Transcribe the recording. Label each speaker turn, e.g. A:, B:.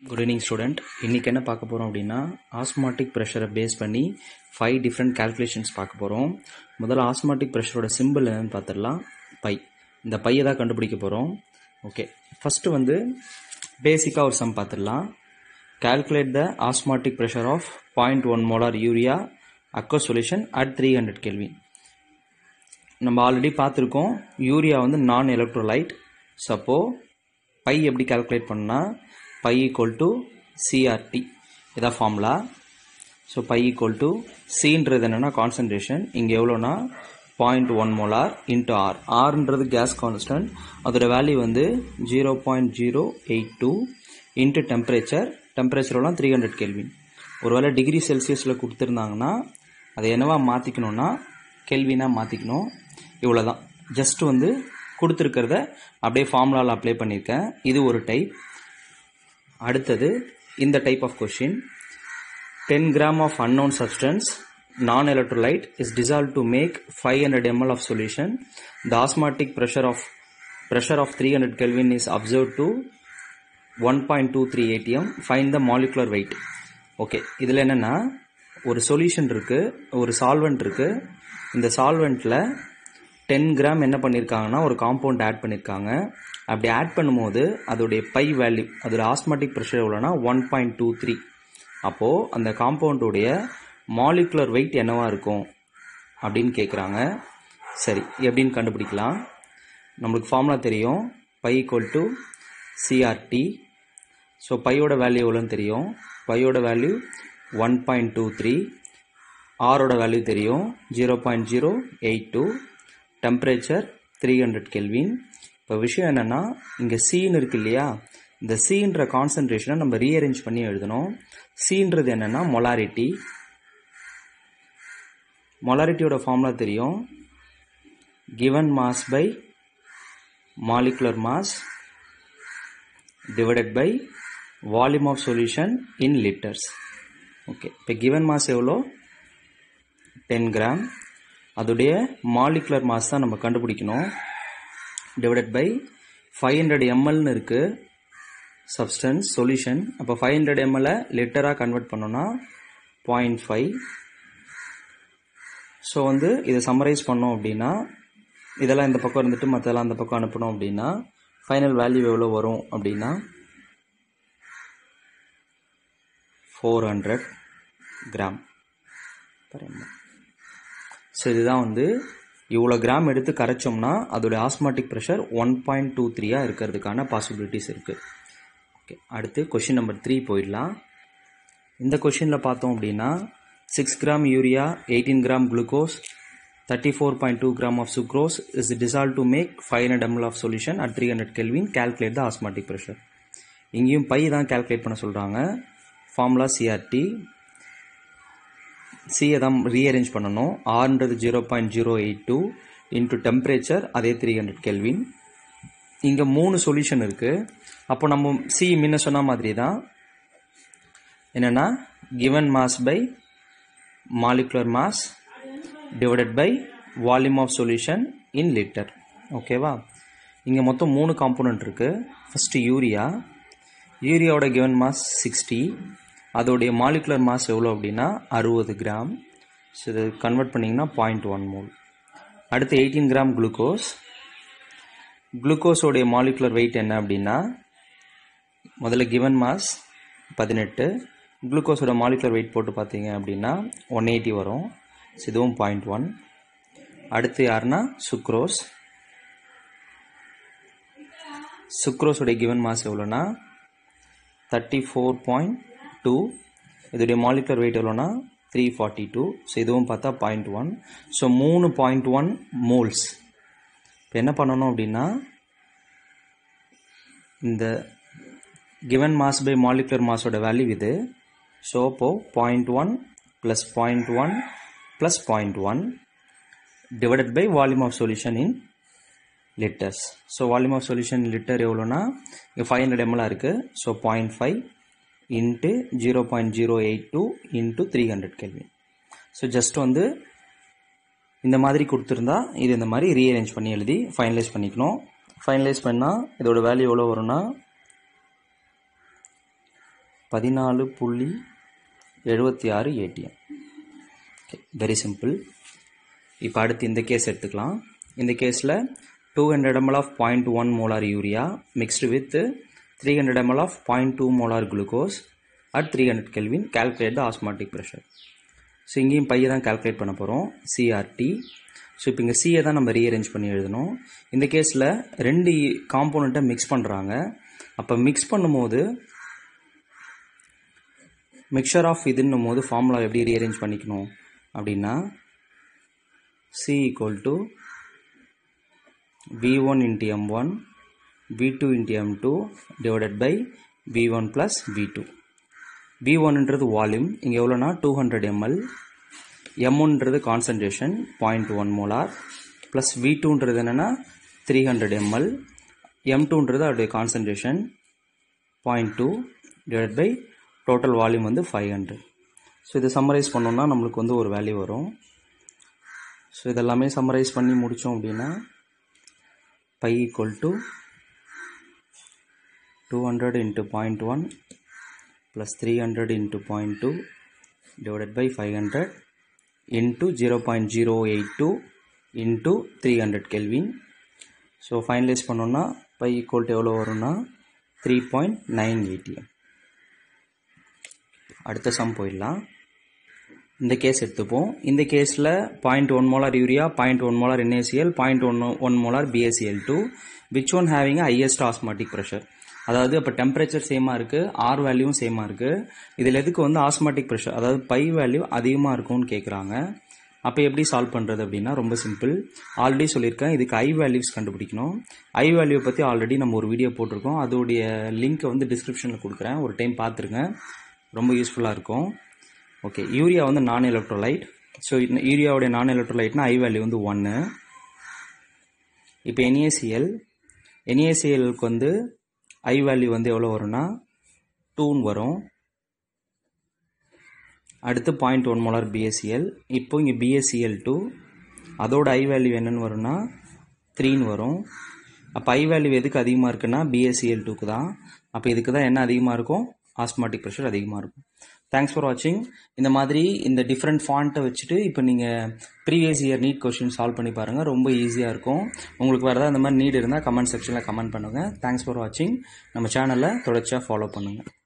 A: Good evening student இன்றைக்கி என்ன பார்க்க போகிறோம் அப்படின்னா ஆஸ்மாட்டிக் ப்ரெஷரை பேஸ் பண்ணி ஃபைவ் டிஃப்ரெண்ட் கால்குலேஷன்ஸ் பார்க்க போகிறோம் முதல்ல ஆஸ்மாட்டிக் ப்ரெஷரோட சிம்பிள் என்னன்னு பார்த்துடலாம் பை இந்த பையை தான் கண்டுபிடிக்க போகிறோம் ஓகே ஃபஸ்ட்டு வந்து பேசிக்காக ஒரு சம் பார்த்துடலாம் calculate the osmotic pressure of 0.1 molar urea aqueous solution at 300 kelvin நம்ம ஆல்ரெடி பார்த்துருக்கோம் யூரியா வந்து நான் எலக்ட்ரோலைட் சப்போ பை எப்படி கால்குலேட் பண்ணால் பை ஈக்குவல் டு சிஆர்டி இதான் formula so pi equal to சின்றது என்னென்னா கான்சன்ட்ரேஷன் இங்கே எவ்வளோனா point one molar into R ஆர்ன்றது கேஸ் கான்ஸ்டன்ட் அதோட வேல்யூ வந்து zero point zero eight two into temperature டெம்பரேச்சர்லாம் த்ரீ ஹண்ட்ரட் கெல்வின் ஒருவேளை டிகிரி செல்சியஸில் கொடுத்துருந்தாங்கன்னா அதை என்னவா மாற்றிக்கணும்னா கெல்வினாக மாற்றிக்கணும் இவ்வளோ தான் ஜஸ்ட் வந்து கொடுத்துருக்கிறத அப்படியே ஃபார்முலாவில் அப்ளை பண்ணியிருக்கேன் இது ஒரு டைப் அடுத்தது இந்த type of question ten gram of unknown substance non electrolyte is dissolved to make 500 ml of solution the osmotic pressure of pressure of 300 kelvin is observed to 1.23 atm find the molecular weight okay இதில் என்னென்னா ஒரு solution இருக்குது ஒரு solvent இருக்குது இந்த சால்வெண்ட்டில் ten gram என்ன பண்ணியிருக்காங்கன்னா ஒரு காம்பவுண்ட் ஆட் பண்ணியிருக்காங்க அப்படி ஆட் பண்ணும்போது அதோடைய பை வேல்யூ அதோட ஆஸ்மாட்டிக் ப்ரெஷர் எவ்வளோனா ஒன் பாயிண்ட் டூ த்ரீ அப்போது அந்த காம்பவுண்டுடைய மாலிகுலர் வெயிட் என்னவா இருக்கும் அப்படின்னு கேட்குறாங்க சரி எப்படின்னு கண்டுபிடிக்கலாம் நம்மளுக்கு ஃபார்முலா தெரியும் pi equal to C R T so பையோட வேல்யூ எவ்வளோன்னு தெரியும் பையோட value one point two three ஆரோட வேல்யூ தெரியும் zero point zero eight two temperature three hundred kelvin இப்போ விஷயம் என்னென்னா இங்கே சீன் இருக்கு இல்லையா இந்த சீன்ற கான்சன்ட்ரேஷனை நம்ம ரீஅரேஞ்ச் பண்ணி எழுதணும் சீன்றது என்னென்னா மொலாரிட்டி மொலாரிட்டியோட ஃபார்முலா தெரியும் given mass by molecular mass divided by volume of solution in liters okay இப்போ கிவன் மாஸ் எவ்வளோ டென் கிராம் அதோடைய மாலிகுலர் மாஸ் தான் நம்ம கண்டுபிடிக்கணும் டிவைடட் பை ஃபைவ் ஹண்ட்ரட் எம்எல்னு இருக்குது சப்ஸ்டன்ஸ் சொல்யூஷன் அப்போ ஃபைவ் ஹண்ட்ரட் எம்எல்லை லிட்டராக கன்வெர்ட் பண்ணோன்னா பாயிண்ட் ஃபைவ் ஸோ வந்து இதை சம்மரைஸ் பண்ணோம் அப்படின்னா இதெல்லாம் இந்த பக்கம் இருந்துட்டு மற்றெல்லாம் அந்த பக்கம் அனுப்பணும் அப்படின்னா ஃபைனல் வேல்யூ எவ்வளோ வரும் அப்படின்னா ஃபோர் ஹண்ட்ரட் கிராம் ஸோ இதுதான் வந்து இவ்வளோ கிராம் எடுத்து கரைச்சோம்னா அதோடைய osmotic pressure one point two த்ரீயாக இருக்கிறதுக்கான பாசிபிலிட்டிஸ் இருக்குது ஓகே அடுத்து கொஷின் நம்பர் த்ரீ போயிடலாம் இந்த கொஷினில் பார்த்தோம் அப்படின்னா six gram urea eighteen gram glucose 34.2 gram of sucrose is dissolved to make 500 ml of solution at 300 Kelvin. Calculate the osmotic pressure. இங்கேயும் பை தான் கால்குலேட் பண்ண சொல்கிறாங்க ஃபார்முலா சிஆர்டி சியை தான் ரீஅரேஞ்ச் பண்ணணும் ஆறுன்றது zero point zero eight two into temperature அதே three hundred kelvin இங்கே மூணு சொல்யூஷன் இருக்குது அப்போ நம்ம சி முன்ன சொன்ன மாதிரி தான் என்னென்னா given mass by molecular mass divided by volume of solution in liter ஓகேவா இங்கே மொத்தம் மூணு காம்போனன்ட் இருக்குது ஃபஸ்ட்டு யூரியா யூரியாவோட கிவன் மாஸ் சிக்ஸ்டி அதோடைய மாலிகுலர் மாஸ் எவ்வளோ அப்படின்னா அறுபது கிராம் ஸோ இது கன்வெர்ட் பண்ணிங்கன்னா பாயிண்ட் ஒன் மோல் அடுத்து எயிட்டீன் கிராம் குளுக்கோஸ் குளுக்கோஸோடைய மாலிகுலர் வெயிட் என்ன அப்படின்னா முதல்ல கிவன் மாஸ் பதினெட்டு குளுக்கோஸோட மாலிகுலர் வெயிட் போட்டு பார்த்தீங்க அப்படின்னா ஒன் எயிட்டி வரும் ஸோ இதுவும் பாயிண்ட் ஒன் அடுத்து யாருன்னா சுக்ரோஸ் சுக்ரோஸோடைய கிவன் மாஸ் எவ்வளோனா தேர்ட்டி ஃபோர் பாயிண்ட் டூ இதோடைய மாலிகுலர் வெயிட் எவ்வளோனா த்ரீ ஃபார்ட்டி டூ ஸோ இதுவும் பார்த்தா பாயிண்ட் ஒன் ஸோ மூணு பாயிண்ட் ஒன் மோல்ஸ் இப்போ என்ன பண்ணணும் அப்படின்னா இந்த கிவன் மாஸ் பை மாலிகுலர் மாஸோட வேல்யூ இது ஸோ அப்போது point one plus point one plus 0.1 divided by volume of solution in liters. So volume of solution in liter எவ்வளோனா இங்கே ஃபைவ் ஹண்ட்ரட் எம்எலாக இருக்குது so point five into zero point zero eight two into three hundred kelvin so just வந்து இந்த மாதிரி கொடுத்துருந்தா இது இந்த மாதிரி ரீஅரேஞ்ச் பண்ணி எழுதி ஃபைனலைஸ் பண்ணிக்கணும் ஃபைனலைஸ் பண்ணால் இதோட வேல்யூ எவ்வளோ வரும்னா பதினாலு புள்ளி எழுபத்தி ஆறு ஏடிஎம் ஓகே வெரி சிம்பிள் இப்போ அடுத்து இந்த கேஸ் எடுத்துக்கலாம் இந்த கேஸில் two hundred M L of point one molar urea mixed with three hundred M L of point two molar glucose at three hundred kelvin calculate the osmotic pressure so இங்கேயும் பையை தான் calculate பண்ண போகிறோம் சிஆர்டி ஸோ இப்போ இங்கே சியை தான் நம்ம ரீஅரேஞ்ச் பண்ணி எழுதணும் இந்த கேஸில் ரெண்டு காம்போனண்ட்டை மிக்ஸ் பண்ணுறாங்க அப்போ மிக்ஸ் பண்ணும்போது மிக்சர் ஆஃப் இதுன்னும் போது ஃபார்முலா எப்படி ரீஅரேஞ்ச் பண்ணிக்கணும் அப்படின்னா C equal to V one into M one V two into M two divided by V one plus V two V ஒன்ன்றது வால்யூம் இங்கே எவ்வளோனா டூ ஹண்ட்ரட் எம்எல் எம் ஒன்றது concentration point one molar plus V டூன்றது என்னென்னா three hundred M L M டூன்றது அதோடைய concentration point two divide by total volume வந்து five hundred so இதை சம்மரைஸ் பண்ணோம்னா நம்மளுக்கு வந்து ஒரு வேல்யூ வரும் ஸோ இதெல்லாமே சம்மரைஸ் பண்ணி முடித்தோம் அப்படின்னா pi equal to two hundred into point one plus 300 into 0.2 divided by 500 into 0.082 into 300 Kelvin ஸோ ஃபைனலைஸ் பண்ணோன்னா பை ஈக்குவல் டு எவ்வளோ வரும்னா த்ரீ பாயிண்ட் நைன் ஏடிஎம் அடுத்த சம் போயிடலாம் இந்த கேஸ் எடுத்துப்போம் இந்த கேஸில் point one molar urea point one molar N A C L point one one molar B S C L two which one having highest osmotic pressure அதாவது இப்போ டெம்பரேச்சர் சேமாக இருக்குது ஆர் வேல்யூவும் சேமாக இருக்குது இதில் எதுக்கு வந்து ஆஸ்மாட்டிக் ப்ரெஷர் அதாவது பை வேல்யூ அதிகமாக இருக்கும்னு கேட்குறாங்க அப்போ எப்படி சால்வ் பண்ணுறது அப்படின்னா ரொம்ப சிம்பிள் ஆல்ரெடி சொல்லியிருக்கேன் இதுக்கு ஐ வேல்யூஸ் கண்டுபிடிக்கணும் ஐ வேல்யூவை பற்றி ஆல்ரெடி நம்ம ஒரு வீடியோ போட்டிருக்கோம் அதோடைய லிங்க்கை வந்து டிஸ்கிரிப்ஷனில் கொடுக்குறேன் ஒரு டைம் பார்த்துருங்க ரொம்ப யூஸ்ஃபுல்லாக இருக்கும் ஓகே யூரியா வந்து நான் எலக்ட்ரோலைட் ஸோ யூரியாவுடைய நான் எலக்ட்ரோலைட்னா ஐ வேல்யூ வந்து ஒன்று இப்போ என்ஏசிஎல் என்ஏசிஎலுக்கு வந்து ஐ வேல்யூ வந்து எவ்வளோ வரும்னா டூன்னு வரும் அடுத்து பாயிண்ட் ஒன் மோலார் பிஎஸ்சிஎல் இப்போ இங்கே பிஎஸ்சிஎல் டூ அதோட ஐ வேல்யூ என்னன்னு வரும்னா த்ரீன்னு வரும் அப்போ ஐ வேல்யூ எதுக்கு அதிகமாக இருக்குன்னா பிஎஸ்சிஎல் டூக்கு தான் அப்போ இதுக்கு தான் என்ன அதிகமாக இருக்கும் ஆஸ்மாட்டிக் ப்ரெஷர் அதிகமாக இருக்கும் தேங்க்ஸ் ஃபார் வாட்சிங் இந்த மாதிரி இந்த டிஃப்ரெண்ட் ஃபாண்ட்டை வச்சுட்டு இப்போ நீங்கள் previous year NEET question solve பண்ணி பாருங்கள் ரொம்ப ஈஸியாக இருக்கும் உங்களுக்கு வேறு ஏதாவது இந்த மாதிரி நீட் இருந்தால் கமெண்ட் செக்ஷனில் கமெண்ட் பண்ணுங்கள் தேங்க்ஸ் ஃபார் வாட்சிங் நம்ம சேனலை தொடர்ச்சியாக ஃபாலோ பண்ணுங்கள்